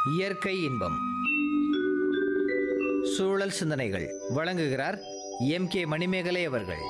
இயற்கை இன்பம் சூழல் சிந்தனைகள் வழங்குகிறார் எம் கே மணிமேகலை அவர்கள்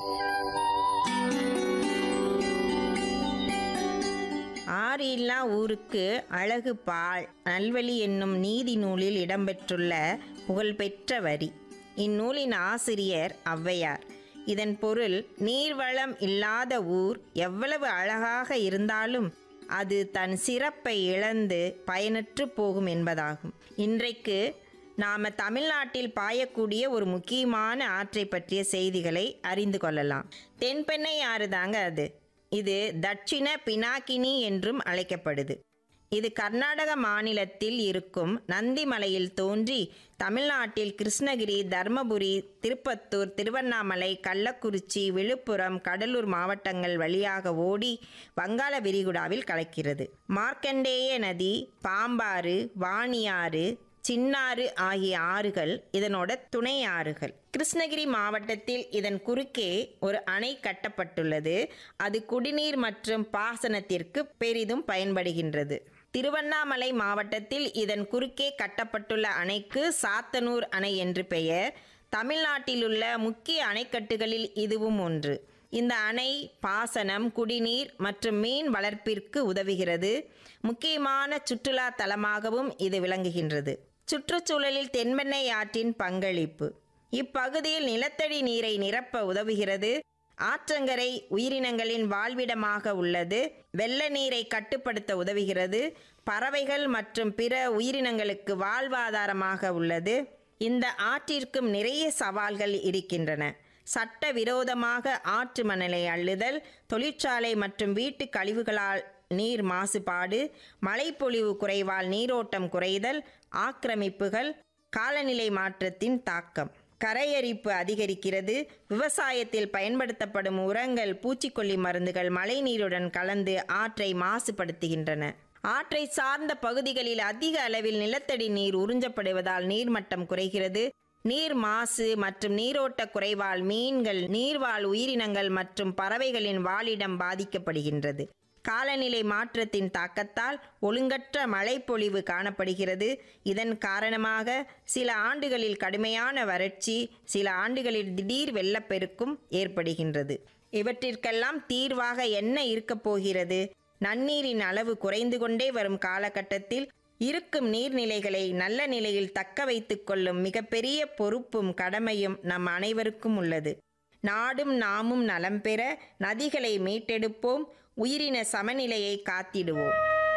ஆறு இல்லா ஊருக்கு அழகு பால் நல்வழி என்னும் நீதி நூலில் இடம்பெற்றுள்ள புகழ்பெற்ற வரி இந்நூலின் ஆசிரியர் ஔவையார் இதன் பொருள் நீர்வளம் இல்லாத ஊர் எவ்வளவு அழகாக இருந்தாலும் அது தன் சிறப்பை இழந்து பயனற்று போகும் என்பதாகும் இன்றைக்கு நாம தமிழ்நாட்டில் பாயக்கூடிய ஒரு முக்கியமான ஆற்றை பற்றிய செய்திகளை அறிந்து கொள்ளலாம் தென்பெண்ணை ஆறு தாங்க அது இது தட்சிண பினாக்கினி என்றும் அழைக்கப்படுது இது கர்நாடக மாநிலத்தில் இருக்கும் நந்திமலையில் தோன்றி தமிழ்நாட்டில் கிருஷ்ணகிரி தர்மபுரி திருப்பத்தூர் திருவண்ணாமலை கள்ளக்குறிச்சி விழுப்புரம் கடலூர் மாவட்டங்கள் வழியாக ஓடி வங்காள விரிகுடாவில் கலக்கிறது மார்க்கண்டேய நதி பாம்பாறு வாணியாறு சின்னாறு ஆகிய ஆறுகள் இதனோட துணை ஆறுகள் கிருஷ்ணகிரி மாவட்டத்தில் இதன் குறுக்கே ஒரு அணை கட்டப்பட்டுள்ளது அது குடிநீர் மற்றும் பாசனத்திற்கு பெரிதும் பயன்படுகின்றது திருவண்ணாமலை மாவட்டத்தில் இதன் குறுக்கே கட்டப்பட்டுள்ள அணைக்கு சாத்தனூர் அணை என்று பெயர் தமிழ்நாட்டில் உள்ள முக்கிய அணைக்கட்டுகளில் இதுவும் ஒன்று இந்த அணை பாசனம் குடிநீர் மற்றும் மீன் வளர்ப்பிற்கு உதவுகிறது முக்கியமான சுற்றுலா தலமாகவும் இது விளங்குகின்றது சுற்றுச்சூழலில் தென்பெண்ணை ஆற்றின் பங்களிப்பு இப்பகுதியில் நிலத்தடி நீரை நிரப்ப உதவுகிறது ஆற்றங்கரை உயிரினங்களின் வாழ்விடமாக உள்ளது வெள்ள நீரை கட்டுப்படுத்த உதவுகிறது பறவைகள் மற்றும் பிற உயிரினங்களுக்கு வாழ்வாதாரமாக உள்ளது இந்த ஆற்றிற்கும் நிறைய சவால்கள் இருக்கின்றன சட்டவிரோதமாக ஆற்று மணலை அள்ளுதல் தொழிற்சாலை மற்றும் வீட்டு கழிவுகளால் நீர் மாசுபாடு மழைப்பொழிவு குறைவால் நீரோட்டம் குறைதல் ஆக்கிரமிப்புகள் காலநிலை மாற்றத்தின் தாக்கம் கரையரிப்பு அதிகரிக்கிறது விவசாயத்தில் பயன்படுத்தப்படும் உரங்கள் பூச்சிக்கொல்லி மருந்துகள் மழைநீருடன் கலந்து ஆற்றை மாசுபடுத்துகின்றன ஆற்றை சார்ந்த பகுதிகளில் அதிக அளவில் நிலத்தடி நீர் உறிஞ்சப்படுவதால் நீர்மட்டம் குறைகிறது நீர் மாசு மற்றும் நீரோட்ட குறைவால் மீன்கள் நீர்வாழ் உயிரினங்கள் மற்றும் பறவைகளின் வாழிடம் பாதிக்கப்படுகின்றது காலநிலை மாற்றத்தின் தாக்கத்தால் ஒழுங்கற்ற மழைப்பொழிவு காணப்படுகிறது இதன் காரணமாக சில ஆண்டுகளில் கடுமையான வறட்சி சில ஆண்டுகளில் திடீர் வெள்ளப்பெருக்கும் ஏற்படுகின்றது இவற்றிற்கெல்லாம் தீர்வாக என்ன இருக்கப் போகிறது நன்னீரின் அளவு குறைந்து கொண்டே வரும் காலகட்டத்தில் இருக்கும் நீர்நிலைகளை நல்ல நிலையில் தக்க வைத்துக் கொள்ளும் மிகப்பெரிய பொறுப்பும் கடமையும் நம் அனைவருக்கும் உள்ளது நாடும் நாமும் நலம் பெற நதிகளை மீட்டெடுப்போம் உயிரின சமநிலையை காத்திடுவோம்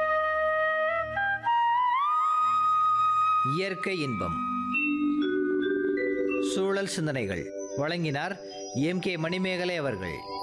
இயற்கை இன்பம் சூழல் சிந்தனைகள் வழங்கினார் எம் கே மணிமேகலை அவர்கள்